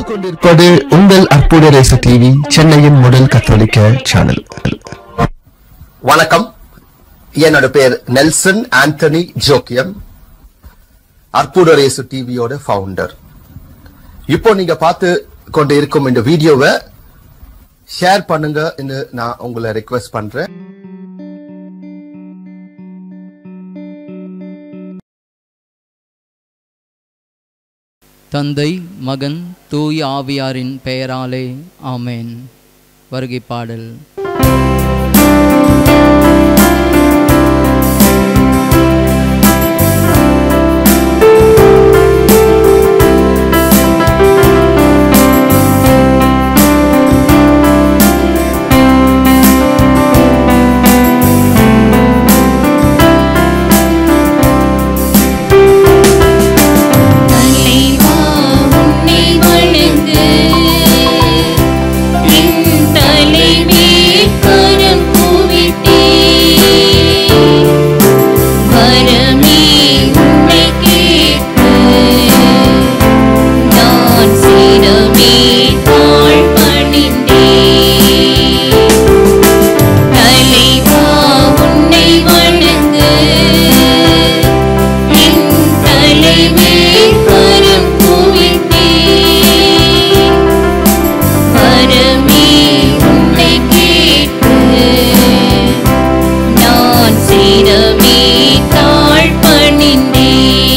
கொண்டிருப்பது உங்கள் அற்புத ரேசு டிவி சென்னையின் முதல் கத்தோலிக்க சேனல் வணக்கம் என்னோட பேர் நெல்சன் ஆண்டனி ஜோக்கியம் அற்புதரேசு டிவியோட ஃபவுண்டர் இப்போ நீங்க பார்த்து கொண்டு இருக்கும் இந்த வீடியோவை ஷேர் பண்ணுங்க நான் உங்களை ரெக்வெஸ்ட் பண்றேன் தந்தை மகன் தூய ஆவியாரின் பெயராலே ஆமென் வருகை பாடல் தலைவா உன்னை வணங்கு என் தலைமேல் கரம் குவித்தே வரமே உன்னை கேட்கு நான் சிரமே தாழ் பணிந்தே தலைவா உன்னை வணங்கு என் தலைமேல் கரம் குவித்தே வரமே உன்னை கேட்கு நான் சிரமே தாழ் பணிந்தே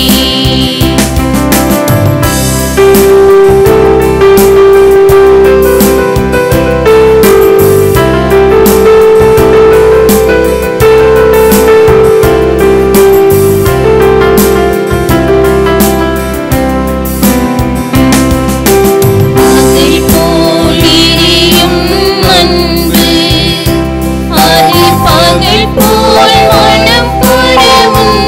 பகல் போல் எரியும் அன்பு அது பகல் போல் மனம் பரவும்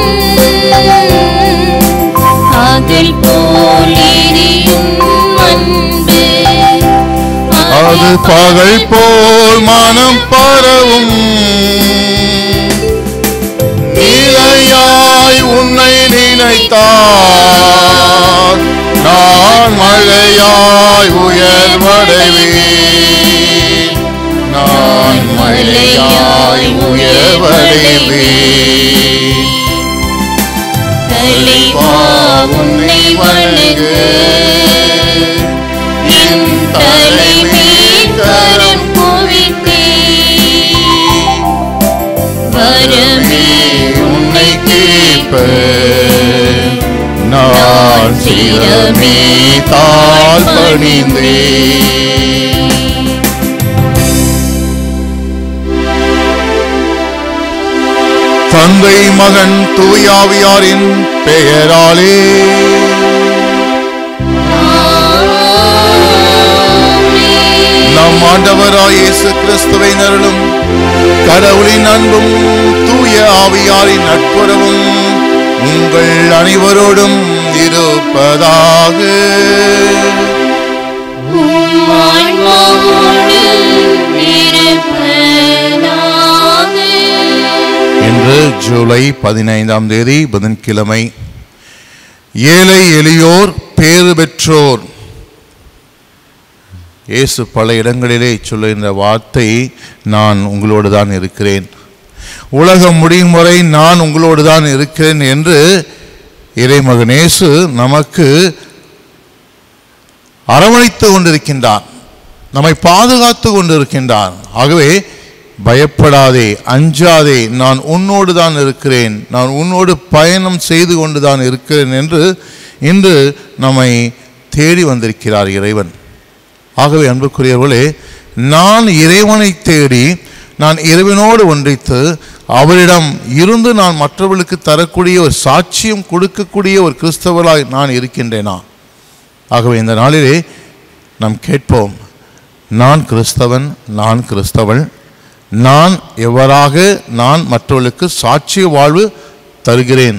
பகல் போல் எரியும் அன்பு அது பகல் போல் மனம் பரவும் நிலையாய் உன்னை நினைத்தார் நான் மழையாய் உயர்வடைவேன் நான் மழையாய் உயர்வடைவேன் தலைவா உன்னை வணங்கு என் தலைமேல் கரம் குவித்தே வரமே உன்னை கேட்ப நான் சிரமே தாழ் பணிந்தே தந்தை மகன் தூயாவியாரின் பெயராலே நம் ஆண்டவராய் இயேசு கிறிஸ்துவை நருளும் கடவுளின் அன்பும் தூய ஆவியாரின் நட்புறவும் உங்கள் அனைவரோடும் இருப்பதாக ஆன்மாவோடு இருப்பதாக இன்று ஜூலை பதினைந்தாம் தேதி புதன்கிழமை ஏழை எளியோர் பேறு பெற்றோர் இயேசு பல இடங்களிலே சொல்லுகின்ற வார்த்தை நான் உங்களோடு தான் இருக்கிறேன் உலகம் முடியும் வரை நான் உங்களோடு தான் இருக்கிறேன் என்று இறைமகன் இயேசு நமக்கு அரவணைத்து கொண்டிருக்கின்றான் நம்மை பாதுகாத்து கொண்டிருக்கின்றான் ஆகவே பயப்படாதே அஞ்சாதே நான் உன்னோடு தான் இருக்கிறேன் நான் உன்னோடு பயணம் செய்து கொண்டு தான் இருக்கிறேன் என்று இன்று நம்மை தேடி வந்திருக்கிறார் இறைவன் ஆகவே அன்புக்குரியவர்களே நான் இறைவனை தேடி நான் இறைவனோடு ஒன்றித்து அவரிடம் இருந்து நான் மற்றவர்களுக்கு தரக்கூடிய ஒரு சாட்சியம் கொடுக்கக்கூடிய ஒரு கிறிஸ்தவராய் நான் இருக்கின்றேனா ஆகவே இந்த நாளிலே நாம் கேட்போம் நான் கிறிஸ்தவன் நான் கிறிஸ்தவள் நான் எவ்வாறாக நான் மற்றவர்களுக்கு சாட்சிய வாழ்வு தருகிறேன்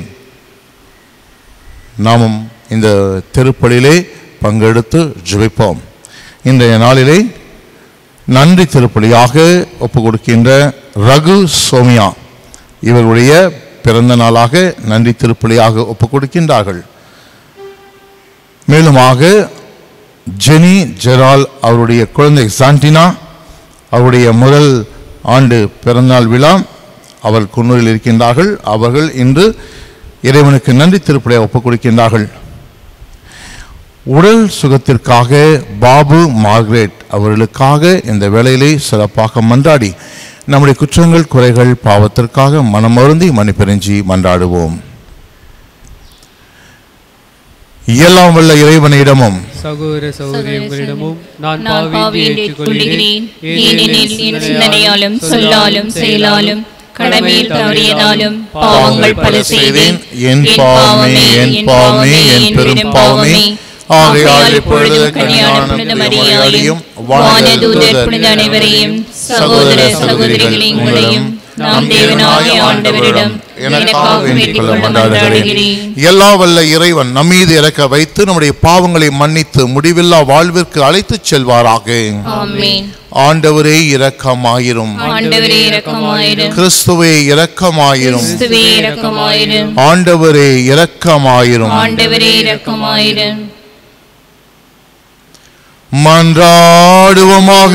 நாமும் இந்த திருப்பலியிலே பங்கெடுத்து ஜெபிப்போம் இன்றைய நாளிலே நன்றி திருப்பலியாக ஒப்பு கொடுக்கின்ற ரகு சோமியா இவர்களுடைய பிறந்த நாளாக நன்றி திருப்பலியாக ஒப்பு கொடுக்கின்றார்கள் மேலுமாக ஜெனி ஜெரால் அவருடைய குழந்தை சாண்டினா அவருடைய முதல் ஆண்டு பிறந்தநாள் விழா அவர் குன்னூரில் இருக்கின்றார்கள் அவர்கள் இன்று இறைவனுக்கு நன்றி திருப்பலை ஒப்புக் கொடுக்கின்றார்கள் உடல் சுகத்திற்காக பாபு மார்க்ரெட் அவர்களுக்காக இந்த வேளையிலே சிறப்பாக மன்றாடி நம்முடைய குற்றங்கள் குறைகள் பாவத்திற்காக மனமருந்தி மன்னிப்பெறிஞ்சி மன்றாடுவோம் எல்லாம் வல்ல இறைவனிடமும் சகோதர சகோதரி உங்களிடமும் நான் நான் பாவி பாவி என்று ஏற்றுக்கொள்கிறேன் ஏனெனில் என் சிந்தனையாலும் சொல்லாலும் செயலாலும் கடமையில் தவறியதாலும் பாவங்கள் பல செய்தேன் என் பாவமே என் பாவமே என் பெரும் பாவமே ஆகையால் இப்பொழுது கனியான புனித மரியாதையும் வானதூதர் புனித அனைவரையும் சகோதர சகோதரிகளை உங்களையும் நாம் தேவனாகிய ஆண்டவரிடம் எனக்காக வேண்டிக் கொள்ள மன்றாடுகிறேன் எல்லா வல்ல இறைவன் நம்மீது இறக்க வைத்து நம்முடைய பாவங்களை மன்னித்து முடிவில்லா வாழ்விற்கு அழைத்துச் செல்வாராக ஆமென் ஆண்டவரே இரக்கமாயிரும் ஆண்டவரே இரக்கமாயிரும் கிறிஸ்துவே இரக்கமாயிரும் கிறிஸ்துவே இரக்கமாயிரும் ஆண்டவரே இரக்கமாயிரும் ஆண்டவரே இரக்கமாயிரும் மன்றாடுவோமாக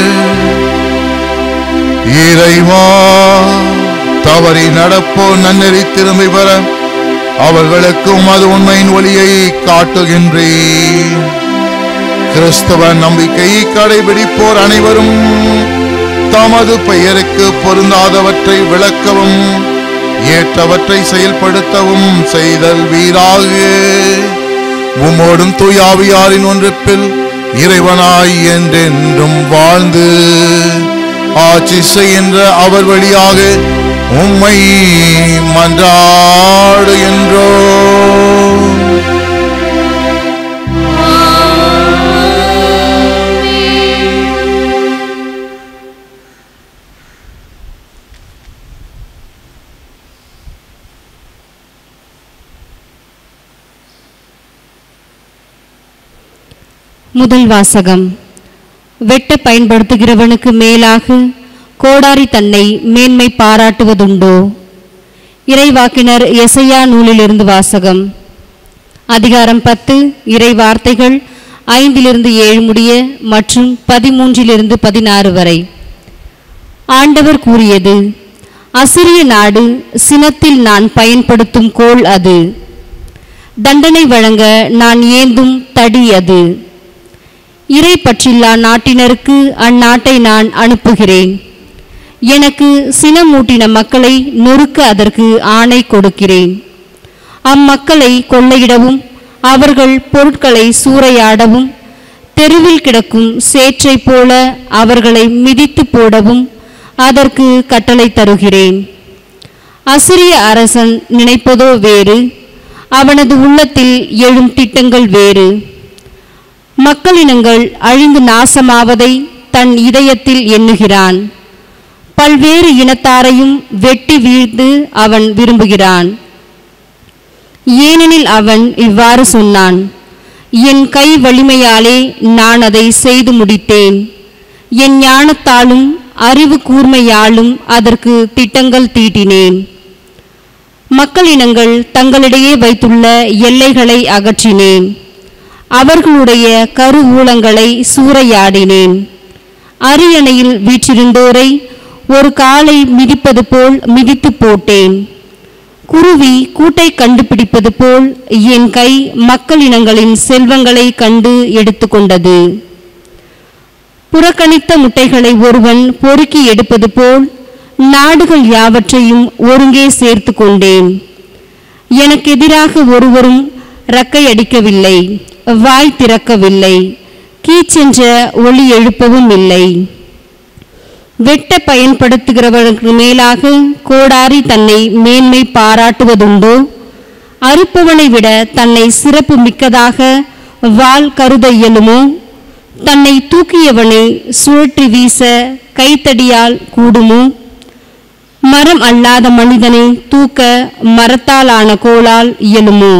இறைவா தவறி நடப்போ நன்னெறி திரும்பி பெற அவர்களுக்கும் அது உண்மையின் ஒளியை காட்டுகின்றேன் கிறிஸ்தவ நம்பிக்கை கடைபிடிப்போர் அனைவரும் தமது பெயருக்கு பொருந்தாதவற்றை விளக்கவும் ஏற்றவற்றை செயல்படுத்தவும் செய்தல் வீராக உம்மோடும் தூயாவியாரின் ஒன்றிப்பில் இறைவனாய் என்றென்றும் வாழ்ந்து ஆட்சி செய்கின்ற அவர் வழியாக உம்மை மன்றாடுகின்றோ முதல் வாசகம் வெட்ட பயன்படுத்துகிறவனுக்கு மேலாக கோடாரி தன்னை மேன்மை பாராட்டுவதுண்டோ இறைவாக்கினர் எசையா நூலிலிருந்து வாசகம் அதிகாரம் பத்து இறை வார்த்தைகள் ஐந்திலிருந்து ஏழு முடிய மற்றும் பதிமூன்றிலிருந்து பதினாறு வரை ஆண்டவர் கூறியது அசிரிய நாடு சினத்தில் நான் பயன்படுத்தும் கோல் அது தண்டனை வழங்க நான் ஏந்தும் தடி அது இறை பற்றில்லா நாட்டினருக்கு அந்நாட்டை நான் அனுப்புகிறேன் எனக்கு சினமூட்டின மக்களை நொறுக்க அதற்கு ஆணை கொடுக்கிறேன் அம்மக்களை கொள்ளையிடவும் அவர்கள் பொருட்களை சூறையாடவும் தெருவில் கிடக்கும் சேற்றைப் போல அவர்களை மிதித்து போடவும் அதற்கு கட்டளை தருகிறேன் அசிரிய அரசன் நினைப்பதோ வேறு அவனது உள்ளத்தில் எழும் திட்டங்கள் வேறு மக்களினங்கள் அழிந்து நாசமாவதை தன் இதயத்தில் எண்ணுகிறான் பல்வேறு இனத்தாரையும் வெட்டி வீழ்ந்து அவன் விரும்புகிறான் ஏனெனில் அவன் இவ்வாறு சொன்னான் என் கை வலிமையாலே நான் அதை செய்து முடித்தேன் என் ஞானத்தாலும் அறிவு கூர்மையாலும் அதற்கு திட்டங்கள் தீட்டினேன் மக்களினங்கள் தங்களிடையே வைத்துள்ள எல்லைகளை அகற்றினேன் அவர்களுடைய கருவூலங்களை சூறையாடினேன் அரியணையில் வீற்றிருந்தோரை ஒரு காலை மிதிப்பது போல் மிதித்து போட்டேன் குருவி கூட்டை கண்டுபிடிப்பது போல் என் கை மக்களினங்களின் செல்வங்களை கண்டு எடுத்துக்கொண்டது புறக்கணித்த முட்டைகளை ஒருவன் பொறுக்கி எடுப்பது போல் நாடுகள் யாவற்றையும் ஒருங்கே சேர்த்து கொண்டேன் எனக்கு எதிராக ஒருவரும் ரக்கை அடிக்கவில்லை வாய் திறக்கவில்லை கீச்சென்ற ஒளி எழுப்பவும் இல்லை வெட்ட பயன்படுத்துகிறவர்களுக்கு மேலாக கோடாரி தன்னை மேன்மை பாராட்டுவதுண்டோ அறுப்பவனை விட தன்னை சிறப்பு மிக்கதாக வாள் கருத இயலுமோ தன்னை தூக்கியவனை சுழற்றி வீச கைத்தடியால் கூடுமோ மரம் அல்லாத மனிதனை தூக்க மரத்தாலான கோலால் இயலுமோ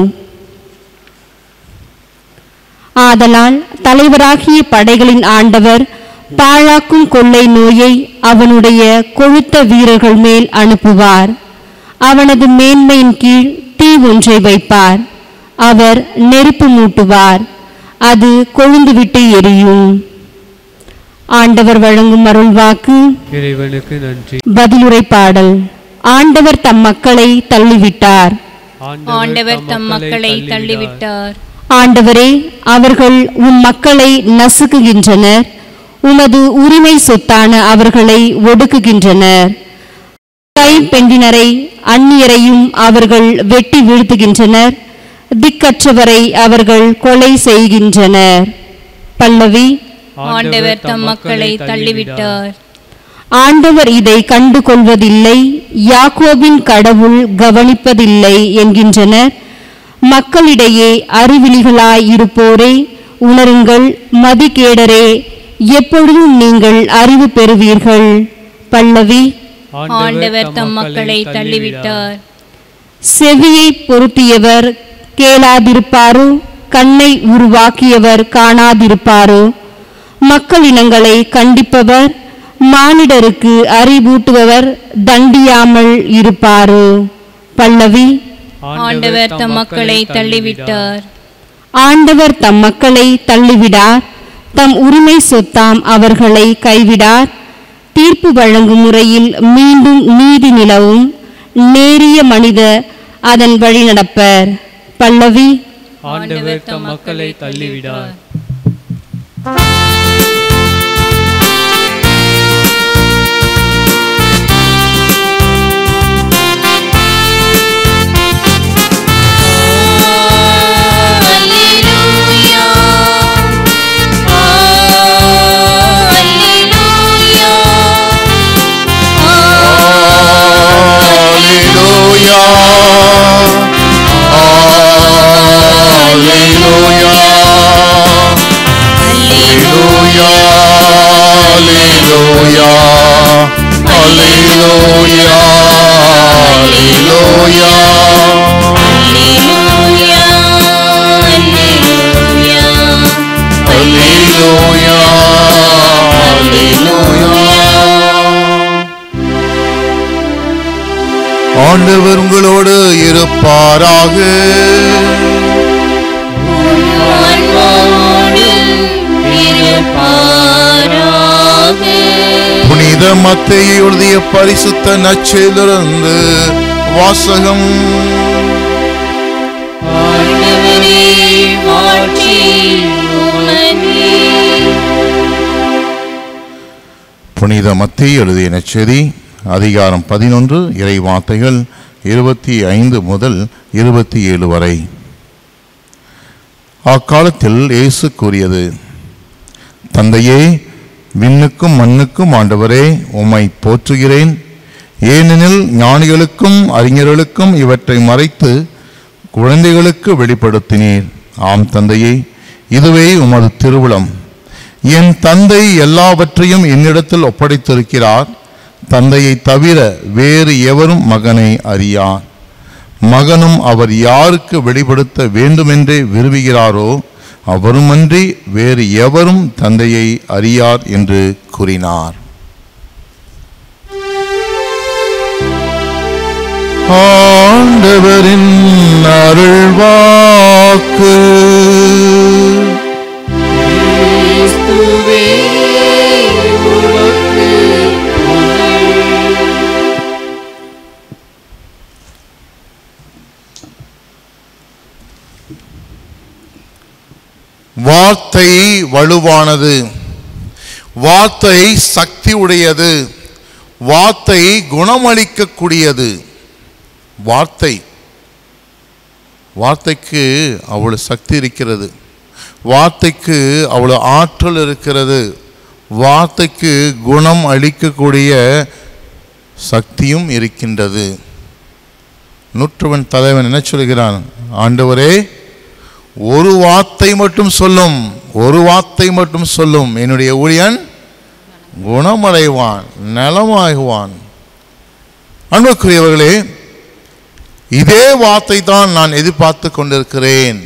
ஆதலால் தலைவராகிய படைகளின் ஆண்டவர் பாழாக்கும் கொள்ளை நோயை அவனுடைய கொழுத்த வீரர்கள் மேல் அனுப்புவார் அவனது மேன்மையின் கீழ் தீ ஒன்றை வைப்பார் அவர் நெருப்பு மூட்டுவார் அது கொழுந்துவிட்டு எரியும் ஆண்டவர் வழங்கும் அருள்வாக்கு இறைவனுக்கு நன்றி பதிலுரை பாடல் ஆண்டவர் தம் மக்களை தள்ளிவிட்டார் ஆண்டவர் தம் மக்களை தள்ளிவிட்டார் ஆண்டவரே அவர்கள் உம் மக்களை நசுக்குகின்றனர் உமது உரிமை சொத்தான அவர்களை ஒடுக்குகின்றனர் கைம்பெண்டினரை அந்நியரையும் அவர்கள் வெட்டி வீழ்த்துகின்றனர் திக்கற்றவரை அவர்கள் கொலை செய்கின்றனர் பல்லவி ஆண்டவர் தம் மக்களை தள்ளிவிட்டார் ஆண்டவர் இதை கண்டு கொள்வதில்லை யாக்கோபின் கடவுள் கவனிப்பதில்லை என்கின்றனர் மக்களிடையே அறிவிலிகளாய் இருப்போரே உணருங்கள் மதிகேடரே எப்பொழுதும் நீங்கள் அறிவு பெறுவீர்கள் பல்லவி ஆண்டவர் தம் மக்களை தள்ளிவிட்டார் செவியை பொருத்தியவர் கேளாதிருப்பாரோ கண்ணை உருவாக்கியவர் காணாதிருப்பாரோ மக்களினங்களை கண்டிப்பவர் மானிடருக்கு அறிவூட்டுபவர் தண்டியாமல் இருப்பாரோ பல்லவி ஆண்டவர் தம் மக்களை தள்ளிவிட்டார் ஆண்டவர் தம் மக்களை தள்ளிவிடார் தம் உரிமை சொத்தாம் அவர்களை கைவிடார் தீர்ப்பு வழங்கும் முறையில் மீண்டும் நீதி நிலவும் நேரிய மனித அதன் வழி நடப்பர் பல்லவி ஆண்டவர் தம் மக்களை தள்ளிவிடார் Alleluia. Alleluia. Alleluia. Alleluia. Alleluia. Alleluia. Alleluia. Alleluia. ஆண்டவர் உங்களோடு இருப்பாராக புனித மத்தையை எழுதிய பரிசுத்த நச்சையிலிருந்து வாசகம் புனித மத்தை எழுதிய நச்செய்தி அதிகாரம் பதினொன்று இறை வார்த்தைகள் இருபத்தி ஐந்து முதல் இருபத்தி ஏழு வரை அக்காலத்தில் இயேசு கூறியது தந்தையே விண்ணுக்கும் மண்ணுக்கும் ஆண்டவரே உம்மை போற்றுகிறேன் ஏனெனில் ஞானிகளுக்கும் அறிஞர்களுக்கும் இவற்றை மறைத்து குழந்தைகளுக்கு வெளிப்படுத்தினீர் ஆம் தந்தையே இதுவே உமது திருவுளம் என் தந்தை எல்லாவற்றையும் என்னிடத்தில் ஒப்படைத்திருக்கிறார் தந்தையை தவிர வேறு எவரும் மகனை அறியார் மகனும் அவர் யாருக்கு வெளிப்படுத்த வேண்டுமென்றே விரும்புகிறாரோ அவருமன்றி வேறு எவரும் தந்தையை அறியார் என்று கூறினார் ஆண்டவரின் அருள்வாக்கு வார்த்தை வலுவானது வார்த்தை சக்தி உடையது வார்த்தை குணமளிக்கக்கூடியது வார்த்தை வார்த்தைக்கு அவ்வளவு சக்தி இருக்கிறது வார்த்தைக்கு அவ்வளவு ஆற்றல் இருக்கிறது வார்த்தைக்கு குணம் அளிக்கக்கூடிய சக்தியும் இருக்கின்றது நூற்றுவன் தலைவன் என்ன சொல்கிறான் ஆண்டவரே ஒரு வார்த்தை மட்டும் சொல்லும் ஒரு வார்த்தை மட்டும் சொல்லும் என்னுடைய ஊழியன் குணமடைவான் நலமாகுவான் அன்புக்குரியவர்களே இதே வார்த்தை தான் நான் எதிர்பார்த்து கொண்டிருக்கிறேன்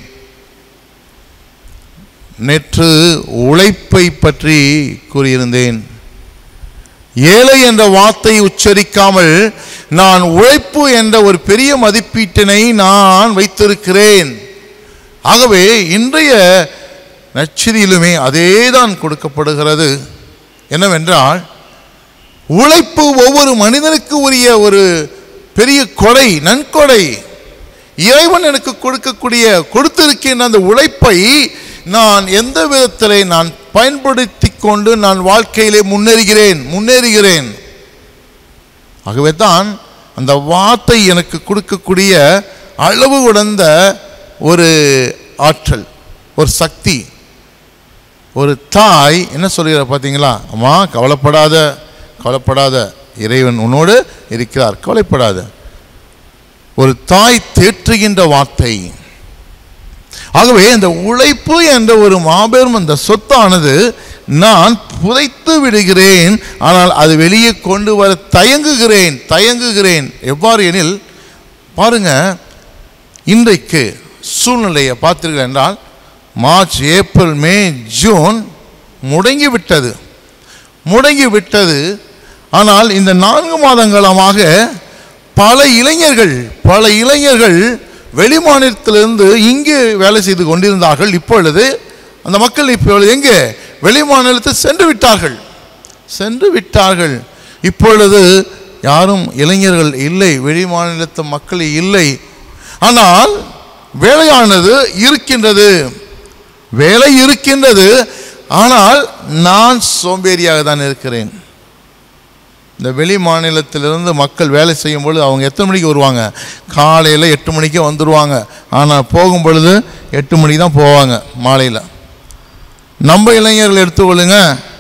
நேற்று உழைப்பை பற்றி கூறியிருந்தேன் ஏழை என்ற வார்த்தை உச்சரிக்காமல் நான் உழைப்பு என்ற ஒரு பெரிய மதிப்பீட்டினை நான் வைத்திருக்கிறேன் ஆகவே இன்றைய நற்செய்தியிலுமே அதே தான் கொடுக்கப்படுகிறது என்னவென்றால் உழைப்பு ஒவ்வொரு மனிதனுக்கு உரிய ஒரு பெரிய கொடை நன்கொடை இறைவன் எனக்கு கொடுக்கக்கூடிய கொடுத்திருக்கின்ற அந்த உழைப்பை நான் எந்த விதத்திலே நான் பயன்படுத்தி கொண்டு நான் வாழ்க்கையிலே முன்னேறுகிறேன் முன்னேறுகிறேன் ஆகவே தான் அந்த வார்த்தை எனக்கு கொடுக்கக்கூடிய அளவு உடந்த ஒரு ஆற்றல் ஒரு சக்தி ஒரு தாய் என்ன சொல்கிறார் பார்த்தீங்களா அம்மா கவலைப்படாத கவலைப்படாத இறைவன் உன்னோடு இருக்கிறார் கவலைப்படாத ஒரு தாய் தேற்றுகின்ற வார்த்தை ஆகவே இந்த உழைப்பு என்ற ஒரு மாபெரும் அந்த சொத்தானது நான் புதைத்து விடுகிறேன் ஆனால் அது வெளியே கொண்டு வர தயங்குகிறேன் தயங்குகிறேன் எவ்வாறு எனில் பாருங்க இன்றைக்கு சூழ்நிலையை பார்த்தீர்கள் என்றால் மார்ச் ஏப்ரல் மே ஜூன் முடங்கி விட்டது முடங்கி விட்டது ஆனால் இந்த நான்கு மாதங்களமாக பல இளைஞர்கள் பல இளைஞர்கள் வெளிமாநிலத்திலிருந்து இங்கு வேலை செய்து கொண்டிருந்தார்கள் இப்பொழுது அந்த மக்கள் இப்பொழுது எங்கே வெளிமாநிலத்தில் சென்று விட்டார்கள் சென்று விட்டார்கள் இப்பொழுது யாரும் இளைஞர்கள் இல்லை வெளிமாநிலத்து மக்கள் இல்லை ஆனால் வேலையானது இருக்கின்றது வேலை இருக்கின்றது ஆனால் நான் சோம்பேறியாக தான் இருக்கிறேன் இந்த வெளி மாநிலத்திலிருந்து மக்கள் வேலை செய்யும் பொழுது அவங்க எத்தனை மணிக்கு வருவாங்க காலையில் எட்டு மணிக்கே வந்துடுவாங்க ஆனால் போகும் பொழுது எட்டு மணிக்கு தான் போவாங்க மாலையில் நம்ம இளைஞர்கள் எடுத்துக்கொள்ளுங்க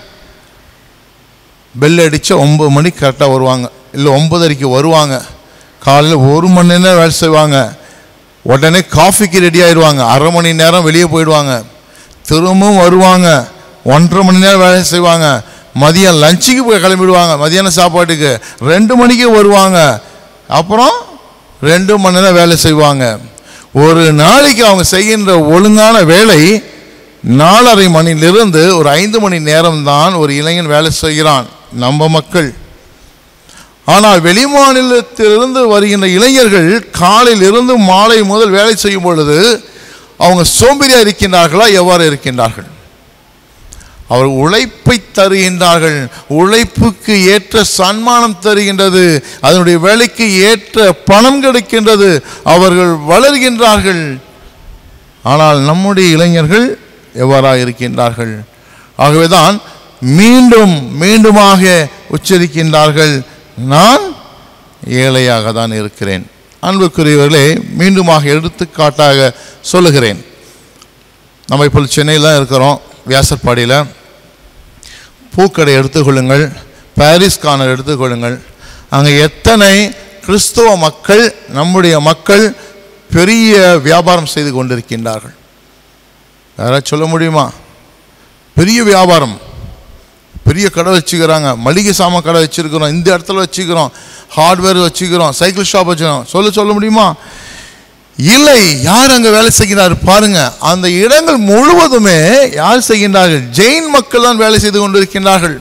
பெல் அடித்தா ஒம்பது மணிக்கு கரெக்டாக வருவாங்க இல்லை ஒம்பதரைக்கு வருவாங்க காலையில் ஒரு மணி நேரம் வேலை செய்வாங்க உடனே காஃபிக்கு ரெடி ஆயிடுவாங்க அரை மணி நேரம் வெளியே போயிடுவாங்க திரும்பவும் வருவாங்க ஒன்றரை மணி நேரம் வேலை செய்வாங்க மதியம் லஞ்சுக்கு போய் கிளம்பிடுவாங்க மதியான சாப்பாட்டுக்கு ரெண்டு மணிக்கு வருவாங்க அப்புறம் ரெண்டு மணி நேரம் வேலை செய்வாங்க ஒரு நாளைக்கு அவங்க செய்கின்ற ஒழுங்கான வேலை நாலரை மணிலிருந்து ஒரு ஐந்து மணி நேரம்தான் ஒரு இளைஞன் வேலை செய்கிறான் நம்ம மக்கள் ஆனால் வெளிமாநிலத்திலிருந்து வருகின்ற இளைஞர்கள் காலையிலிருந்து மாலை முதல் வேலை செய்யும் பொழுது அவங்க சோம்பேறியா இருக்கின்றார்களா எவ்வாறு இருக்கின்றார்கள் அவர் உழைப்பை தருகின்றார்கள் உழைப்புக்கு ஏற்ற சன்மானம் தருகின்றது அதனுடைய வேலைக்கு ஏற்ற பணம் கிடைக்கின்றது அவர்கள் வளர்கின்றார்கள் ஆனால் நம்முடைய இளைஞர்கள் எவ்வாறாக இருக்கின்றார்கள் ஆகவேதான் மீண்டும் மீண்டுமாக உச்சரிக்கின்றார்கள் நான் ஏழையாக தான் இருக்கிறேன் அன்புக்குரியவர்களே மீண்டுமாக எடுத்துக்காட்டாக சொல்லுகிறேன் நம்ம இப்போ சென்னையில் தான் இருக்கிறோம் வியாசர்பாடியில் பூக்கடை எடுத்துக்கொள்ளுங்கள் பாரிஸ் கார்னர் எடுத்துக்கொள்ளுங்கள் அங்கே எத்தனை கிறிஸ்துவ மக்கள் நம்முடைய மக்கள் பெரிய வியாபாரம் செய்து கொண்டிருக்கின்றார்கள் யாராவது சொல்ல முடியுமா பெரிய வியாபாரம் பெரிய கடை வச்சுக்கிறாங்க மளிகை சாமான் கடை வச்சுருக்கிறோம் இந்த இடத்துல வச்சுக்கிறோம் ஹார்ட்வேர் வச்சுக்கிறோம் சைக்கிள் ஷாப் வச்சுக்கிறோம் சொல்ல சொல்ல முடியுமா இல்லை யார் அங்கே வேலை செய்கிறார் பாருங்க அந்த இடங்கள் முழுவதுமே யார் செய்கின்றார்கள் ஜெயின் மக்கள் தான் வேலை செய்து கொண்டிருக்கின்றார்கள்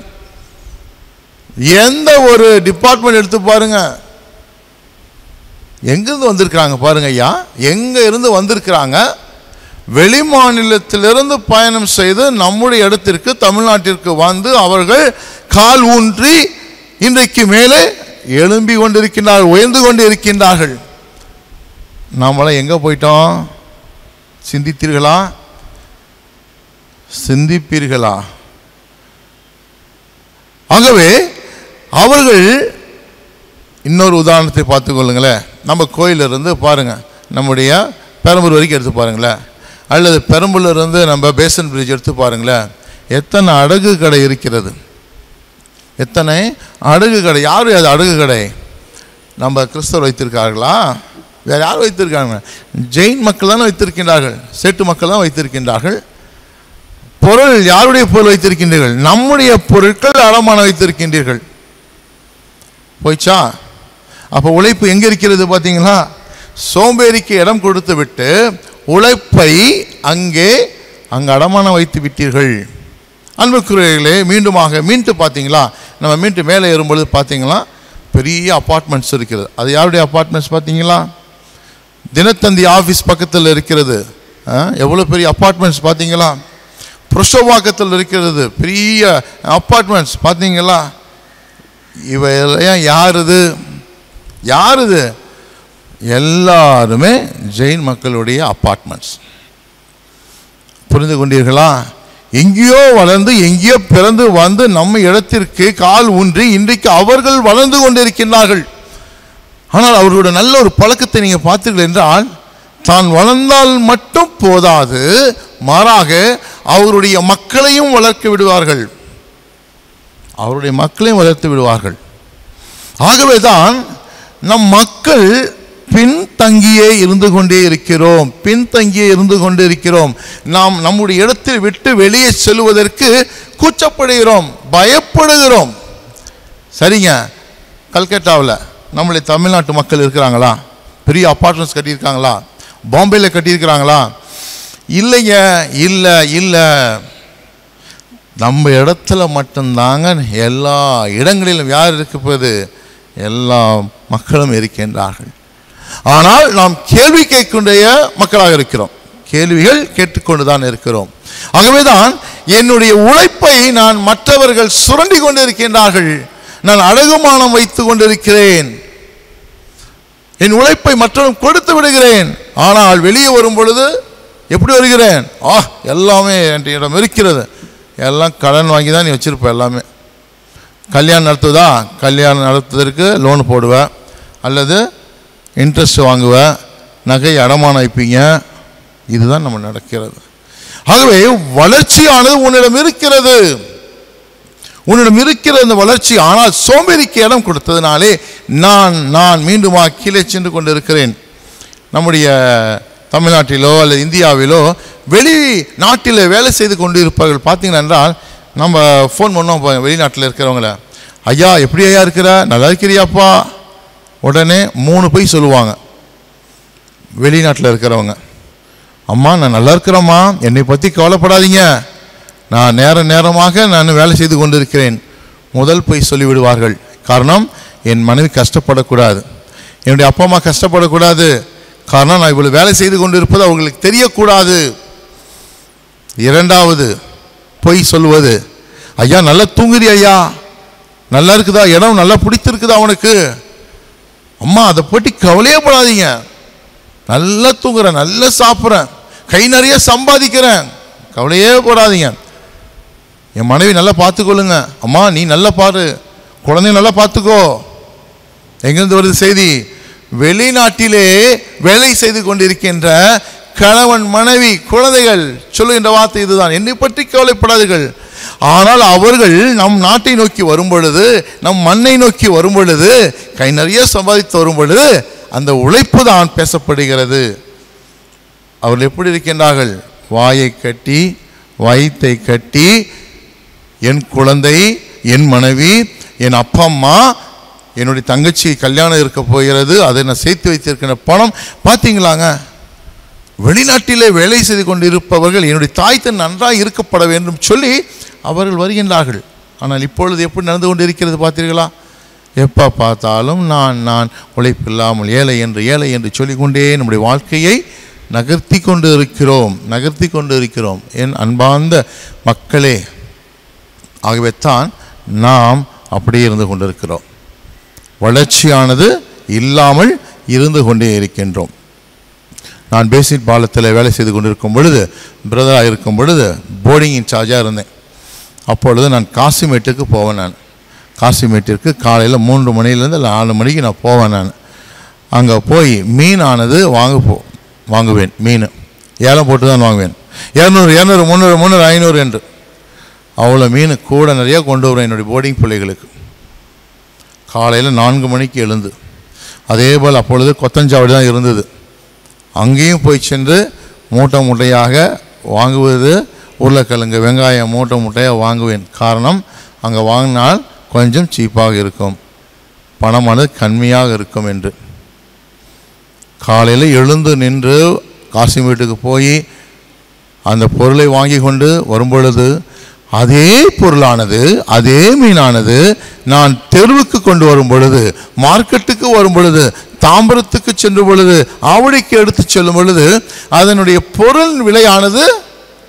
எந்த ஒரு டிபார்ட்மெண்ட் எடுத்து பாருங்க எங்கிருந்து வந்திருக்கிறாங்க பாருங்க ஐயா எங்க இருந்து வந்திருக்கிறாங்க வெளிமாநிலத்திலிருந்து பயணம் செய்து நம்முடைய இடத்திற்கு தமிழ்நாட்டிற்கு வந்து அவர்கள் கால் ஊன்றி இன்றைக்கு மேலே எழும்பி கொண்டிருக்கின்றார்கள் உயர்ந்து கொண்டு இருக்கின்றார்கள் நாமெல்லாம் எங்கே போயிட்டோம் சிந்தித்தீர்களா சிந்திப்பீர்களா ஆகவே அவர்கள் இன்னொரு உதாரணத்தை பார்த்துக்கொள்ளுங்களேன் நம்ம கோயிலிருந்து பாருங்க நம்முடைய பெரம்பூர் வரைக்கும் எடுத்து பாருங்களேன் அல்லது பெரம்பூர்ல இருந்து நம்ம பேசன் பிரிட்ஜ் எடுத்து பாருங்களேன் எத்தனை அடகு கடை இருக்கிறது எத்தனை அடகு கடை யார் அது அடகு கடை நம்ம கிறிஸ்தவர் வைத்திருக்கார்களா வேற யார் வைத்திருக்காங்க ஜெயின் மக்கள் தானே வைத்திருக்கின்றார்கள் சேட்டு மக்கள் தான் வைத்திருக்கின்றார்கள் பொருள் யாருடைய பொருள் வைத்திருக்கின்றீர்கள் நம்முடைய பொருட்கள் அடமானம் வைத்திருக்கின்றீர்கள் போய்ச்சா அப்போ உழைப்பு எங்கே இருக்கிறது பார்த்தீங்களா சோம்பேறிக்கு இடம் கொடுத்து விட்டு உழைப்பை அங்கே அங்கே அடமானம் வைத்து விட்டீர்கள் அன்புக்குரியர்களே மீண்டுமாக மீண்டு பார்த்தீங்களா நம்ம மீண்டு மேலே ஏறும்பொழுது பார்த்தீங்களா பெரிய அப்பார்ட்மெண்ட்ஸ் இருக்கிறது அது யாருடைய அப்பார்ட்மெண்ட்ஸ் பார்த்தீங்களா தினத்தந்தி ஆஃபீஸ் பக்கத்தில் இருக்கிறது ஆ, எவ்வளோ பெரிய அப்பார்ட்மெண்ட்ஸ் பார்த்தீங்களா புருஷவாக்கத்தில் இருக்கிறது பெரிய அப்பார்ட்மெண்ட்ஸ் பார்த்தீங்களா இவையெல்லாம் யார் இது யார் இது எல்லாருமே ஜெயின் மக்களுடைய அப்பார்ட்மெண்ட்ஸ் புரிந்து கொண்டீர்களா எங்கேயோ வளர்ந்து எங்கேயோ பிறந்து வந்து நம்ம இடத்திற்கு கால் ஊன்றி இன்றைக்கு அவர்கள் வளர்ந்து கொண்டிருக்கின்றார்கள் ஆனால் அவர்களுடைய நல்ல ஒரு பழக்கத்தை நீங்கள் பார்த்தீர்கள் என்றால் தான் வளர்ந்தால் மட்டும் போதாது மாறாக அவருடைய மக்களையும் வளர்க்க விடுவார்கள் அவருடைய மக்களையும் வளர்த்து விடுவார்கள் ஆகவே தான் நம் மக்கள் பின்தங்கியே இருந்து கொண்டே இருக்கிறோம் பின்தங்கியே இருந்து கொண்டே இருக்கிறோம் நாம் நம்முடைய இடத்தில் விட்டு வெளியே செல்வதற்கு கூச்சப்படுகிறோம் பயப்படுகிறோம் சரிங்க கல்கட்டாவில் நம்மளுடைய தமிழ்நாட்டு மக்கள் இருக்கிறாங்களா பெரிய அப்பார்ட்மெண்ட்ஸ் கட்டியிருக்காங்களா பாம்பேயில் கட்டியிருக்கிறாங்களா இல்லைங்க இல்லை இல்லை நம்ம இடத்துல மட்டும்தாங்க எல்லா இடங்களிலும் யார் இருப்பது எல்லா மக்களும் இருக்கின்றார்கள் ஆனால் நாம் கேள்வி கேட்கின்ற மக்களாக இருக்கிறோம் கேள்விகள் கேட்டுக்கொண்டு தான் இருக்கிறோம் ஆகவேதான் என்னுடைய உழைப்பை நான் மற்றவர்கள் சுரண்டி கொண்டிருக்கின்றார்கள் நான் அழகுமானம் வைத்துக் கொண்டிருக்கிறேன் என் உழைப்பை மற்றவரும் கொடுத்து விடுகிறேன் ஆனால் வெளியே வரும் பொழுது எப்படி வருகிறேன் ஆ எல்லாமே என்னிடம் இருக்கிறது எல்லாம் கடன் வாங்கி தான் நீ வச்சிருப்ப எல்லாமே கல்யாணம் நடத்துதா கல்யாணம் நடத்துவதற்கு லோன் போடுவேன் அல்லது இன்ட்ரெஸ்ட் வாங்குவேன் நகை அடமானம் வைப்பீங்க இதுதான் நம்ம நடக்கிறது ஆகவே வளர்ச்சியானது உன்னிடம் இருக்கிறது உன்னிடம் இருக்கிற இந்த வளர்ச்சி ஆனால் சோம்பேறிக்கு இடம் கொடுத்ததினாலே நான் நான் மீண்டுமா கீழே சென்று கொண்டிருக்கிறேன் நம்முடைய தமிழ்நாட்டிலோ அல்லது இந்தியாவிலோ வெளி நாட்டில் வேலை செய்து கொண்டு இருப்பார்கள் பார்த்தீங்கன்னா என்றால் நம்ம ஃபோன் பண்ணோம் பாருங்க, வெளிநாட்டில் இருக்கிறவங்கள ஐயா எப்படி ஐயா இருக்கிற நல்லா இருக்கிறியாப்பா உடனே மூணு போய் சொல்லுவாங்க வெளிநாட்டில் இருக்கிறவங்க அம்மா நான் நல்லா இருக்கிறேம்மா என்னை பற்றி கவலைப்படாதீங்க நான் நேர நேரமாக நான் வேலை செய்து கொண்டிருக்கிறேன் முதல் போய் சொல்லிவிடுவார்கள் காரணம் என் மனைவி கஷ்டப்படக்கூடாது என்னுடைய அப்பா அம்மா கஷ்டப்படக்கூடாது காரணம் நான் இவ்வளவு வேலை செய்து கொண்டிருப்பது அவங்களுக்கு தெரியக்கூடாது இரண்டாவது பொய் சொல்வது ஐயா நல்லா தூங்குறி ஐயா நல்லா இருக்குதா இடம் நல்லா பிடித்திருக்குதா உனக்கு அம்மா அதை பற்றி கவலையே படாதீங்க நல்லா தூங்குறேன் நல்லா சாப்பிட்றேன் கை நிறைய சம்பாதிக்கிறேன் கவலையே போடாதீங்க என் மனைவி நல்லா பார்த்துக்கொள்ளுங்க அம்மா நீ நல்லா பாரு குழந்தைய நல்லா பார்த்துக்கோ எங்கிருந்து வருது செய்தி வெளிநாட்டிலே வேலை செய்து கொண்டிருக்கின்ற கணவன் மனைவி குழந்தைகள் சொல்லுகின்ற வார்த்தை இதுதான் என்னை பற்றி கவலைப்படாதீர்கள் ஆனால் அவர்கள் நம் நாட்டை நோக்கி வரும் பொழுது நம் மண்ணை நோக்கி வரும் பொழுது கை நிறைய சம்பாதித்து வரும் பொழுது அந்த உழைப்பு தான் பேசப்படுகிறது அவர்கள் எப்படி இருக்கின்றார்கள் வாயை கட்டி வயித்தை கட்டி என் குழந்தை என் மனைவி என் அப்பா அம்மா என்னுடைய தங்கச்சி கல்யாணம் இருக்க போகிறது அதை நான் சேர்த்து வைத்திருக்கிற பணம் பார்த்தீங்களாங்க வெளிநாட்டிலே வேலை செய்து கொண்டிருப்பவர்கள் என்னுடைய தாய் தன் நன்றாக இருக்கப்பட வேண்டும் சொல்லி அவர்கள் வருகின்றார்கள் ஆனால் இப்பொழுது எப்படி நடந்து கொண்டிருக்கிறது பார்த்தீர்களா எப்போ பார்த்தாலும் நான் நான் உழைப்பில்லாமல் ஏழை என்று ஏழை என்று சொல்லிக்கொண்டே நம்முடைய வாழ்க்கையை நகர்த்தி கொண்டு இருக்கிறோம் நகர்த்தி கொண்டு இருக்கிறோம் என் அன்பார்ந்த மக்களே ஆகவே தான் நாம் அப்படியே இருந்து கொண்டிருக்கிறோம் வளர்ச்சியானது இல்லாமல் இருந்து கொண்டே இருக்கின்றோம் நான் பேசிக் பாலத்தில் வேலை செய்து கொண்டிருக்கும் பொழுது பிரதராக இருக்கும் பொழுது போர்டிங் இன்சார்ஜாக இருந்தேன் அப்பொழுது நான் காசிமேட்டுக்கு போவேன் நான் காசிமேட்டிற்கு காலையில் மூன்று மணிலேருந்து நாலு மணிக்கு நான் போவேன் நான் அங்கே போய் மீனானது வாங்க போ வாங்குவேன் மீன் ஏலம் போட்டு தான் வாங்குவேன் இரநூறு இரநூறு முந்நூறு முந்நூறு ஐநூறு என்று அவ்வளோ மீன் கூட நிறைய கொண்டு வருவேன் என்னுடைய போர்டிங் பிள்ளைகளுக்கு காலையில் நான்கு மணிக்கு எழுந்து அதே போல் அப்பொழுது கொத்தஞ்சாவடி தான் இருந்தது அங்கேயும் போய் சென்று மூட்டை மூட்டையாக வாங்குவது உருளைக்கிழங்கு வெங்காயம் மூட்டை மூட்டையாக வாங்குவேன் காரணம் அங்கே வாங்கினால் கொஞ்சம் சீப்பாக இருக்கும் பணமானது கம்மியாக இருக்கும் என்று காலையில் எழுந்து நின்று காசி வீட்டுக்கு போய் அந்த பொருளை வாங்கி கொண்டு வரும்பொழுது அதே பொருளானது அதே மீனானது நான் தெருவுக்கு கொண்டு வரும் பொழுது மார்க்கெட்டுக்கு வரும் பொழுது தாம்பரத்துக்கு சென்ற பொழுது ஆவடிக்கு எடுத்து செல்லும் பொழுது அதனுடைய பொருள் விலையானது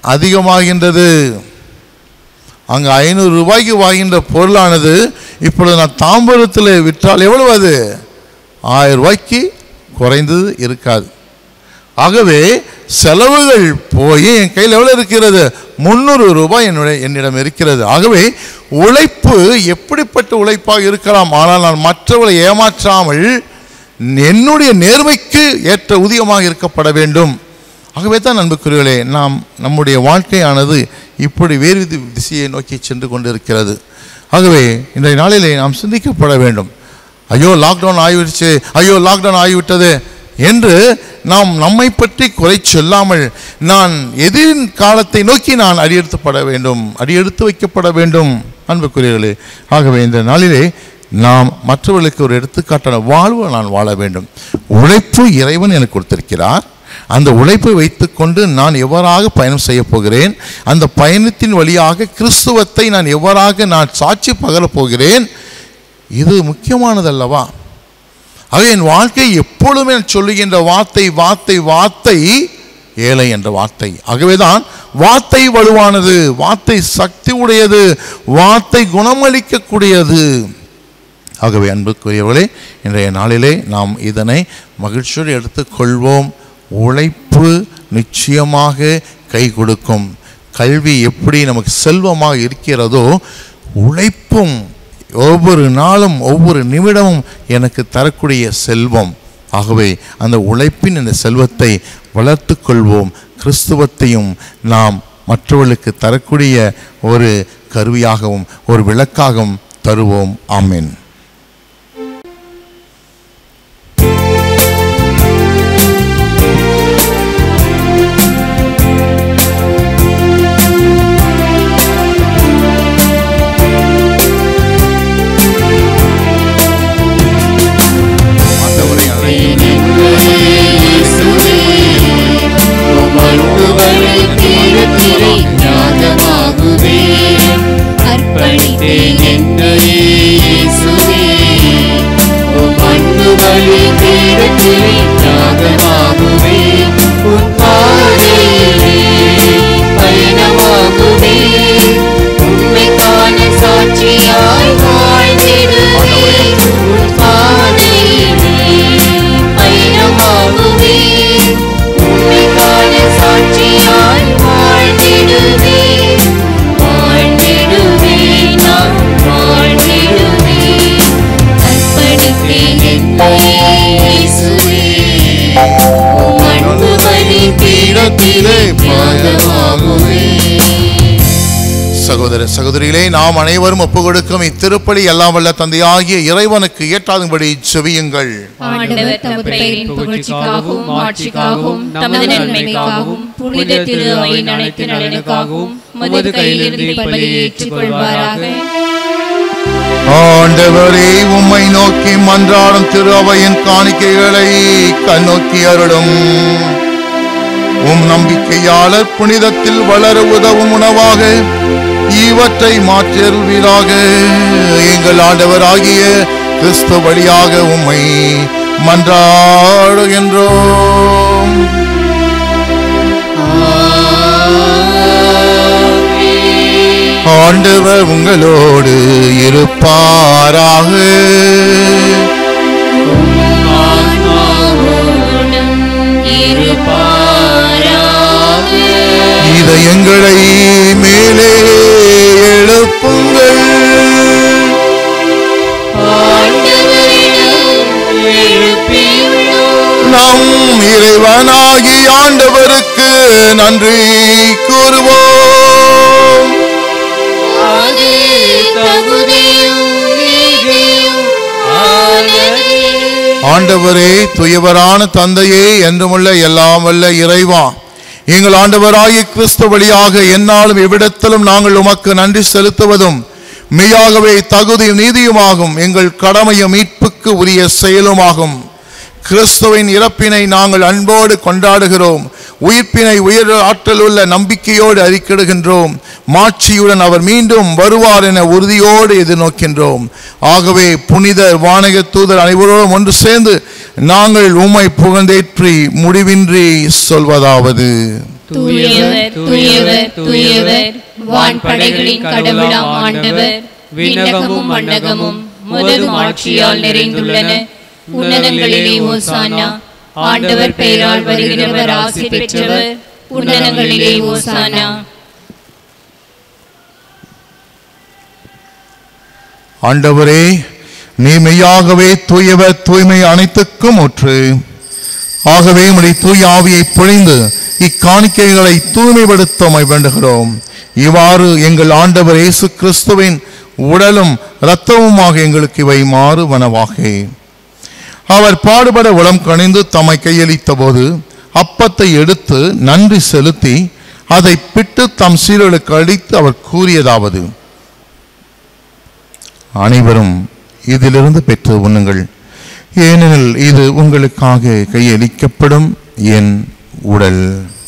அதிகமாகின்றது அங்கே ஐநூறு ரூபாய்க்கு வாங்கின்ற பொருளானது இப்பொழுது நான் தாம்பரத்தில் விற்றால் எவ்வளவு அது ஆயிரம் ரூபாய்க்கு குறைந்தது இருக்காது ஆகவே செலவுகள் போய் என் கையில் எவ்வளோ இருக்கிறது முந்நூறு ரூபாய் என்னுடைய என்னிடம் இருக்கிறது ஆகவே உழைப்பு எப்படிப்பட்ட உழைப்பாக இருக்கலாம் ஆனால் நான் மற்றவர்களை ஏமாற்றாமல் என்னுடைய நேர்மைக்கு ஏற்ற ஊதியமாக இருக்கப்பட வேண்டும் ஆகவே தான் அன்புக்குரியவர்களே நாம் நம்முடைய வாழ்க்கையானது இப்படி வேறு வித திசையை நோக்கி சென்று கொண்டிருக்கிறது ஆகவே இன்றைய நாளிலே நாம் சிந்திக்கப்பட வேண்டும் ஐயோ லாக்டவுன் ஆகிவிடுச்சு ஐயோ லாக்டவுன் ஆகிவிட்டது என்று நாம் நம்மை பற்றி குறை சொல்லாமல் நான் எதிரின் காலத்தை நோக்கி நான் அடியெடுத்துப்பட வேண்டும் அடியெடுத்து வைக்கப்பட வேண்டும் அன்புக்குரியவர்களே ஆகவே இந்த நாளிலே நாம் மற்றவர்களுக்கு ஒரு எடுத்துக்காட்டான வாழ்வு நான் வாழ வேண்டும் உழைப்பு இறைவன் எனக்கு கொடுத்திருக்கிறார் அந்த உழைப்பை வைத்துக்கொண்டு நான் எவ்வாறாக பயணம் செய்ய போகிறேன் அந்த பயணத்தின் வழியாக கிறிஸ்துவத்தை நான் எவ்வாறாக நான் சாட்சி பகரப் போகிறேன் இது முக்கியமானதல்லவா ஆக என் வாழ்க்கை எப்பொழுதுமே நான் சொல்லுகின்ற வார்த்தை வார்த்தை வார்த்தை ஏழை என்ற வார்த்தை ஆகவேதான் வார்த்தை வலுவானது வார்த்தை சக்தி உடையது வார்த்தை குணமளிக்கக்கூடியது ஆகவே அன்புக்குரியவர்களே இன்றைய நாளிலே நாம் இதனை மகிழ்ச்சியோடு எடுத்துக்கொள்வோம் உழைப்பு நிச்சயமாக கை கொடுக்கும் கல்வி எப்படி நமக்கு செல்வமாக இருக்கிறதோ உழைப்பும் ஒவ்வொரு நாளும் ஒவ்வொரு நிமிடமும் எனக்கு தரக்கூடிய செல்வம் ஆகவே அந்த உழைப்பின் இந்த செல்வத்தை வளர்த்து கொள்வோம் கிறிஸ்துவத்தையும் நாம் மற்றவர்களுக்கு தரக்கூடிய ஒரு கருவியாகவும் ஒரு விளக்காகவும் தருவோம் ஆமென் அர்ப்பணித்தேன் என்னையே இயேசுவே உம் அன்பு வழி தீரத்திலே தியாகமாகுவே உன் பாதையிலே பயணமாகுவே உண்மைக்கான சாட்சியாய் வாழ்ந்திடுவே உன் பாதையிலே பயணமாகுவே உண்மைக்கான சாட்சியாய் வாழ்ந்திடுவே வாழ்ந்திடுவே நான் வாழ்ந்திடுவே அர்ப்பணித்தேன் என்னையே இயேசுவே உம் அன்பு வழி பீடத்திலே பாதமாகுவே சகோதர சகோதரிகளே நாம் அனைவரும் ஒப்பு கொடுக்கும் இத்திருப்பலி எல்லாம் வல்ல தந்தையாகிய இறைவனுக்கு ஏற்றாதும்படி செவியுங்கள் ஆண்டவர் தமது பெயரின் புகழ்ச்சிக்காகவும் ஆட்சிக்காகவும் தமது நன்மைக்காகவும் புனித திரு அவையின் அனைத்து நலனுக்காகவும் உமது கையிலிருந்து பலியை ஏற்றுக்கொள்வாராக ஆண்டவரே உம்மை நோக்கி மன்றாடும் திரு அவையின் காணிக்கைகளை கண்ணோக்கி அருளும் உம் நம்பிக்கையாளர் புனிதத்தில் வளர உதவும் உணவாக இவற்றை மாற்றியருள்வீராக எங்கள் ஆண்டவராகிய கிறிஸ்து வழியாக உம்மை மன்றாடுகின்றோம் ஆண்டவர் உங்களோடு இருப்பாராக இதயங்களை மேலே எழுப்புங்கள் நம் இறைவனாகி ஆண்டவருக்கு நன்றி கூறுவோம் ஆண்டவரே துயவரான தந்தையே என்றுமுள்ள எல்லாம் வல்ல இறைவா எங்கள் ஆண்டவராகிய கிறிஸ்து வழியாக என்னாலும் எவ்விடத்திலும் நாங்கள் உமக்கு நன்றி செலுத்துவதும் மெய்யாகவே தகுதியும் நீதியுமாகும் எங்கள் கடமையும் மீட்புக்கு உரிய செயலுமாகும் கிறிஸ்துவின் இறப்பினை நாங்கள் அன்போடு கொண்டாடுகிறோம் உயிர்ப்பினை உயர் ஆற்றல் உள்ள நம்பிக்கையோடு அறிக்கிடுகின்றோம் மாட்சியுடன் அவர் மீண்டும் வருவார் என உறுதியோடு எதிர்நோக்கின்றோம் ஆகவே புனிதர் வானக தூதர் அனைவரோடும் ஒன்று சேர்ந்து நாங்கள் உம்மை புகழ்ந்தேற்றி முடிவின்றி சொல்வதாவது தூயவர் தூயவர் தூயவர் வான்படைகளின் கடவுளாம் ஆண்டவர் விண்ணகமும் மண்டகமும் முது ஆட்சியால் நிறைந்துள்ளன உன்னதங்களிலே ஓசானா ஆண்டவர் பெயரால் வருகிறவர் ஆசி பெற்றவர் உன்னதங்களிலே ஓசானா ஆண்டவரே நீ மெய்யாகவே தூயவர் தூய்மை அனைத்துக்கும் ஒற்று ஆகவே உம்முடைய தூய ஆவியை பொழிந்து இக்காணிக்கைகளை தூய்மைப்படுத்த வேண்டுகிறோம் இவ்வாறு எங்கள் ஆண்டவர் இயேசு கிறிஸ்துவின் உடலும் இரத்தமுமாக எங்களுக்கு இவை மாறுவனவாக அவர் பாடுபட உளம் கணிந்து தம்மை கையளித்த போது அப்பத்தை எடுத்து நன்றி செலுத்தி அதை பிட்டு தம் சீரலுக்கு அடித்து அவர் கூறியதாவது அனைவரும் இதிலிருந்து பெற்று உண்ணுங்கள் ஏனெனில் இது உங்களுக்காக கையளிக்கப்படும் என் உடல்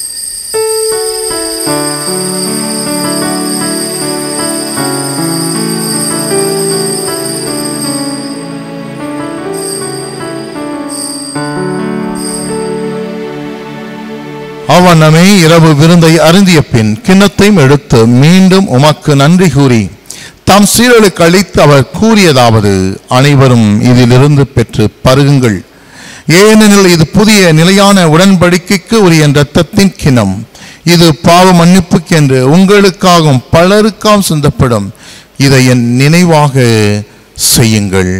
அவனமே இரவு விருந்தை அருந்திய பின் கிண்ணத்தையும் எடுத்து மீண்டும் உமக்கு நன்றி கூறி தாம் சீரலுக்கு அளித்து அவர் கூறியதாவது அனைவரும் இதிலிருந்து பெற்று பருகுங்கள் ஏனெனில் இது புதிய நிலையான உடன்படிக்கைக்கு உரிய இரத்தத்தின் கிணம் இது பாவ மன்னிப்புக்கு என்று உங்களுக்காகவும் பலருக்காகவும் சிந்தப்படும் இதை என் நினைவாக செய்யுங்கள்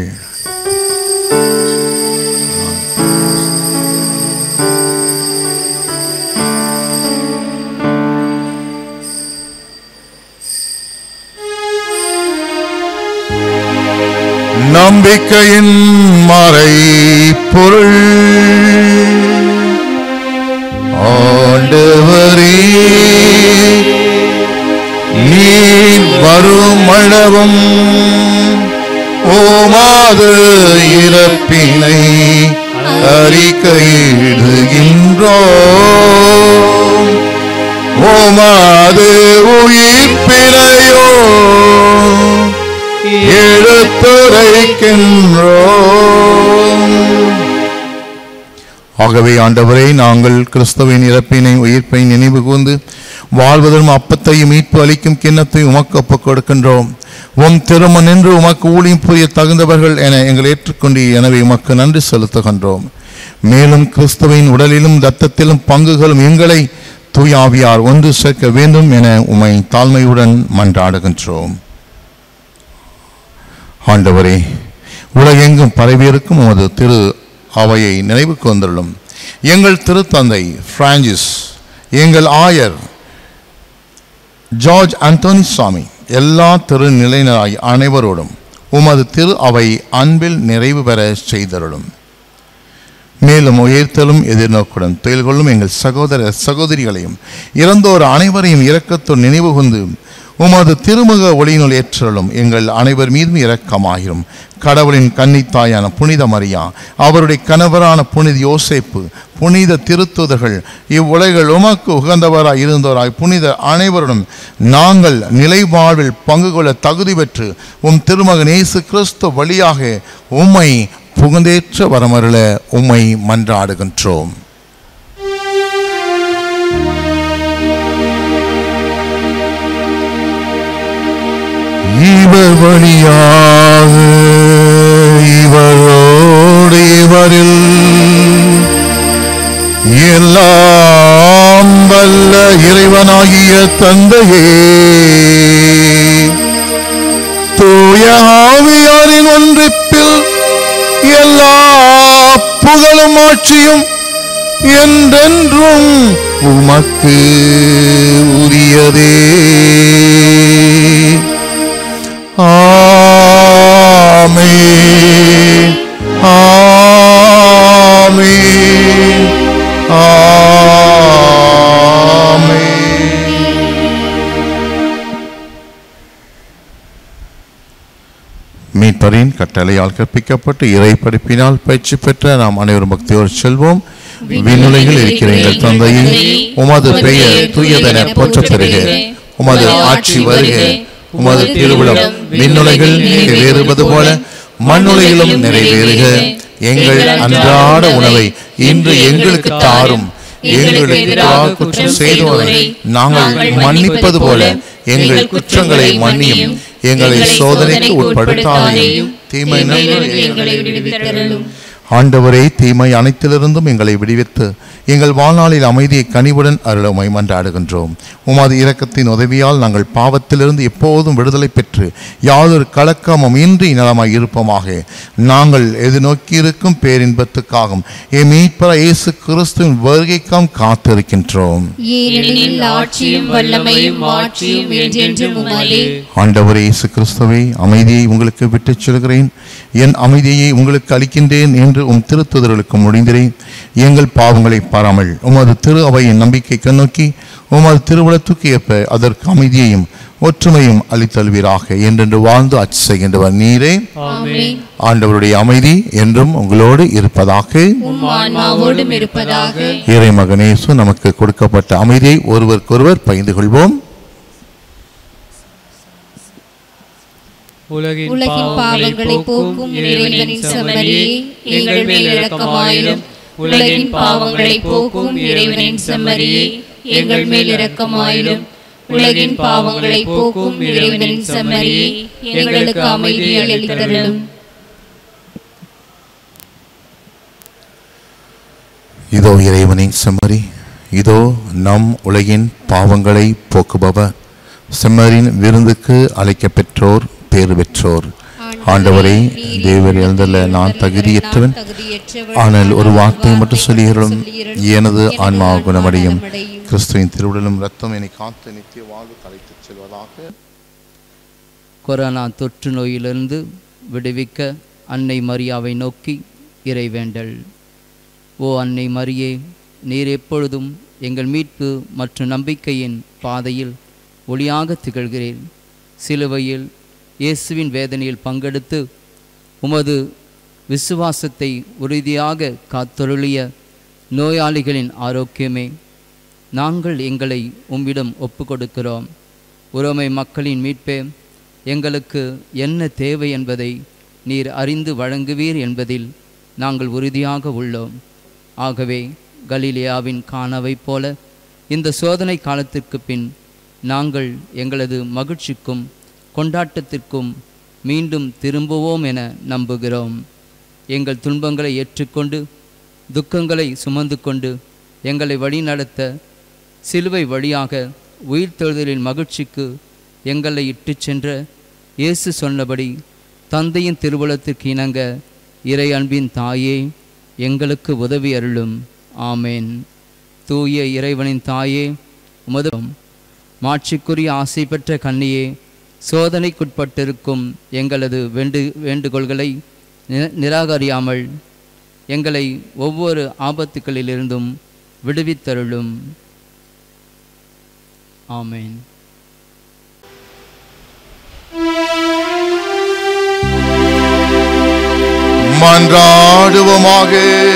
நம்பிக்கையின் மறை பொருள் ஆண்டவரே நீர் வரும் அளவும் ஓமாது இறப்பினை அறிக்கையிடுகின்றோம் ஓமாது உயிர்ப்பினையோ எடுத்துரைக்கின்றோம் ஆகவே ஆண்டவரே நாங்கள் கிறிஸ்துவின் இறப்பினை உயிர்ப்பை நினைவு கூர்ந்து வாழ்வதும் அப்பத்தையும் மீட்பு அளிக்கும் கிண்ணத்தை உமக்கு ஒப்புக் கொடுக்கின்றோம் உம் திரும நின்று உமக்கு ஊழியம் புரிய தகுந்தவர்கள் என எங்களை ஏற்றுக்கொண்டு எனவே உமக்கு நன்றி செலுத்துகின்றோம் மேலும் கிறிஸ்துவின் உடலிலும் இரத்தத்திலும் பங்குகளும் எங்களை தூயாவியார் ஒன்று சேர்க்க வேண்டும் என உமை தாழ்மையுடன் மன்றாடுகின்றோம் ஆண்டவரே உலகெங்கும் பரவியிருக்கும் உமது திரு அவையை நினைவுக்கு வந்துள்ளும் எங்கள் திருத்தந்தை பிரான்சிஸ் எங்கள் ஆயர் ஜார்ஜ் அந்தோனி சுவாமி எல்லா திருநிலையினராய் அனைவரோடும் உமது திரு அவை அன்பில் நிறைவு பெற செய்தருளும் மேலும் உயர்த்தலும் எதிர்நோக்குடன் தொழில் கொள்ளும் எங்கள் சகோதர சகோதரிகளையும் இறந்தோர் அனைவரையும் இரக்கத்தோடு நினைவு கொண்டு உமது திருமுக ஒளியினுள் ஏற்றலும் எங்கள் அனைவர் மீதும் இரக்கமாயிரும் கடவுளின் கன்னித்தாயான புனித மரியா அவருடைய கணவரான புனித யோசேப்பு புனித திருத்துதர்கள் இவ்வுலகில் உமக்கு உகந்தவராய் இருந்தோராய் புனித அனைவருடன் நாங்கள் நிலை வாழ்வில் பங்கு கொள்ள தகுதி பெற்று உம் திருமகன் இயேசு கிறிஸ்து வழியாக உம்மை புகுந்தேற்ற வரமருள உம்மை மன்றாடுகின்றோம் இவர் வழியாக இவரோடு இவரில் எல்லாம் வல்ல இறைவனாகிய தந்தையே தூய ஆவியாரின் ஒன்றிப்பில் எல்லா புகழும் ஆட்சியும் என்றென்றும் உமக்கு உரியதே ஆமென் ஆமென் ஆமென் மீட்பரின் கட்டளையால் கற்பிக்கப்பட்டு இறை படிப்பினால் பயிற்சி பெற்ற நாம் அனைவரும் பக்தியோடு செல்வோம் விண்ணுலகில் இருக்கிற எங்கள் தந்தையே உமது பெயர் தூயதென போற்றப் பெறுக உமது ஆட்சி வருக உமது திருவிழம் விண்ணுலகில் நிறைவேறுவது போல மண்ணுலகிலும் நிறைவேறுக எங்கள் அன்றாட உணவை இன்று எங்களுக்கு தாரும் எங்களுக்கு எதிராக குற்றம் செய்தோரை நாங்கள் மன்னிப்பது போல எங்கள் குற்றங்களை மன்னியும் எங்களை சோதனைக்கு உட்படுத்தாதையும் தீமை தீமையிலிருந்து எங்களை விடுவித்தருளும் ஆண்டவரே தீமை அனைத்திலிருந்தும் எங்களை விடுவித்து எங்கள் வாழ்நாளில் அமைதியை கனிவுடன் அருளமை மன்றாடுகின்றோம் உமது இரக்கத்தின் உதவியால் நாங்கள் பாவத்திலிருந்து எப்போதும் விடுதலை பெற்று யாதொரு கலக்கமும் இன்றி நலமாய் இருப்போமாக நாங்கள் எதிர்நோக்கி இருக்கும் பேரின்பத்துக்காகவும் என் மீட்பர இயேசு கிறிஸ்துவின் வருகைக்காம் காத்திருக்கின்றோம் ஏனெனில் ஆட்சியும் வல்லமையும் மாட்சியும் என்றென்றும் உமதே ஆண்டவரே இயேசு கிறிஸ்துவை அமைதியை உங்களுக்கு விட்டுச் செல்கிறேன் என் அமைதியை உங்களுக்கு அளிக்கின்றேன் என்று உம் திருத்துதர்களுக்கு முடிந்திரேன் எங்கள் பாவங்களை பாராமல் உமது திரு அவையின் நம்பிக்கைக்கு நோக்கி உமது திருவுளத்துக்கு ஏற்ப அதற்கு அமைதியையும் ஒற்றுமையும் அளித்தல்வீராக என்றென்று வாழ்ந்து ஆட்சி செய்கின்றவர் நீரே ஆமென் ஆண்டவருடைய அமைதி என்றும் உங்களோடு இருப்பதாக உம் ஆன்மாவோடும் இருப்பதாக இறைமகனேசு நமக்கு கொடுக்கப்பட்ட அமைதியை ஒருவருக்கொருவர் பகிர்ந்து கொள்வோம் உலகின் உலகின் பாவங்களை போக்கும் இறைவனின் செம்மறியே எங்கள் மேல் இரக்கமாயிரும் உலகின் பாவங்களை போக்கும் இறைவனின் செம்மறியே எங்கள் மேல் இரக்கமாயிரும் உலகின் பாவங்களை போக்கும் இறைவனின் செம்மறியே எங்களுக்கு அமைதியை அளித்தருளும் இதோ இறைவனின் செம்மறி இதோ நம் உலகின் பாவங்களை போக்குபவர் செம்மறின் விருந்துக்கு அழைக்கப் பெற்றோர் பேறு பெற்றோர் ஆண்டவரே தேவர் எழுந்தல்ல நான் தகுதியற்றவன் ஆனால் ஒரு வார்த்தை மட்டும் சொல்லியருளும் எனது ஆன்மா குணமடையும் கிறிஸ்துவின் திருவுடலும் ரத்தம் என்னை காத்து நித்திய வாழ்வு கலைத்துச் செல்வதாக கொரோனா தொற்று நோயிலிருந்து விடுவிக்க அன்னை மரியாவை நோக்கி இறைவேண்டல் ஓ அன்னை மரியே நீர் எப்பொழுதும் எங்கள் மீட்பு மற்றும் நம்பிக்கையின் பாதையில் ஒளியாக திகழ்கிறீர் சிலுவையில் இயேசுவின் வேதனையில் பங்கெடுத்து உமது விசுவாசத்தை உறுதியாக காத்தொருளிய நோயாளிகளின் ஆரோக்கியமே நாங்கள் எங்களை உம்மிடம் ஒப்புக்கொடுக்கிறோம் உரோமை மக்களின் மீட்பே எங்களுக்கு என்ன தேவை என்பதை நீர் அறிந்து வழங்குவீர் என்பதில் நாங்கள் உறுதியாக உள்ளோம் ஆகவே கலீலியாவின் காணவை போல இந்த சோதனை காலத்திற்கு பின் நாங்கள் எங்களது மகிழ்ச்சிக்கும் கொண்டாட்டத்திற்கும் மீண்டும் திரும்புவோம் என நம்புகிறோம் எங்கள் துன்பங்களை ஏற்றுக்கொண்டு துக்கங்களை சுமந்து கொண்டு எங்களை வழிநடத்த சிலுவை வழியாக உயிர்த்தெழுதலின் மகிழ்ச்சிக்கு எங்களை இட்டுச் சென்ற இயேசு சொன்னபடி தந்தையின் திருவுளத்திற்கு இணங்க இறை அன்பின் தாயே எங்களுக்கு உதவி அருளும் ஆமேன் தூய இறைவனின் தாயே உமது மாட்சிக்குரிய ஆசை பெற்ற கன்னியே சோதனைக்குட்பட்டிருக்கும் எங்களது வேண்டு வேண்டுகோள்களை நி- நிராகரியாமல் எங்களை ஒவ்வொரு ஆபத்துக்களிலிருந்தும் விடுவித்தருளும் ஆமேன் மன்றாடுவோமாக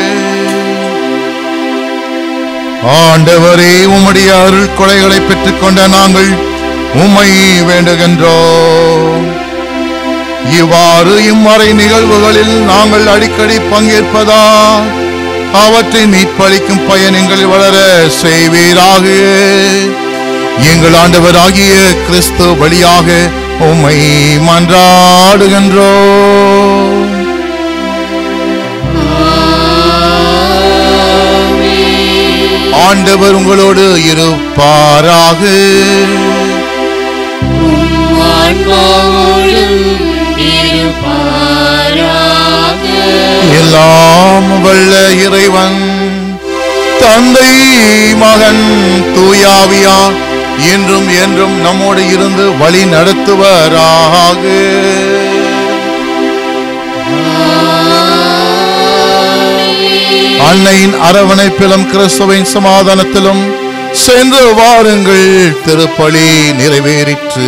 ஆண்டவரே உம்முடைய அருள் கொடைகளை பெற்றுக்கொண்ட நாங்கள் உம்மை வேண்டுகின்றோம் இவ்வாறு இம்மறை நிகழ்வுகளில் நாங்கள் அடிக்கடி பங்கேற்பதா அவற்றை மீட்பளிக்கும் பயன் எங்களில் வளர செய்வீராக எங்கள் ஆண்டவராகிய கிறிஸ்து வழியாக உம்மை மன்றாடுகின்றோம் ஆண்டவர் உங்களோடு இருப்பாராக எல்லாம் வல்ல இறைவன் தந்தை மகன் தூயாவியா என்றும் என்றும் நம்மோடு இருந்து வழி நடத்துவராக அன்னையின் அரவணைப்பிலும் கிறிஸ்துவின் சமாதானத்திலும் சென்று வாருங்கள் திருப்பலி நிறைவேறிற்று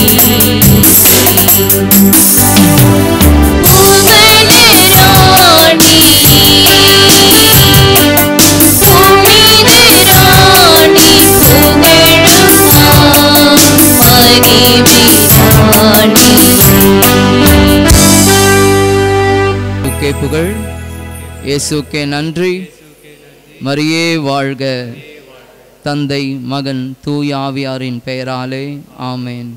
புகழராணி புனிதராணி புகழம்மா மகிமைராணி இயேசுக்கே புகழ் இயேசுக்கே நன்றி மரியே வாழ்க தந்தை மகன் தூய ஆவியாரின் பெயராலே ஆமென்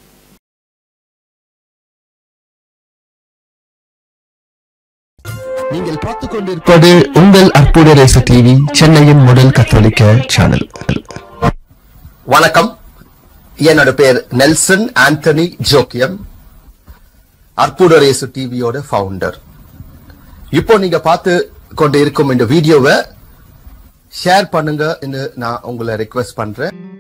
நீங்கள் பார்த்துக் கொண்டிருப்பது உங்கள் அற்புத ரேசு டிவி சென்னையின் முதல் கத்தோலிக்க சேனல் வணக்கம் என்னோட பேர் நெல்சன் ஆண்டனி ஜோக்கியம் அற்புதரேசு டிவியோட ஃபவுண்டர் இப்போ நீங்க பார்த்து கொண்டு இருக்கும் இந்த வீடியோவை ஷேர் பண்ணுங்க நான் உங்களை ரெக்வெஸ்ட் பண்றேன்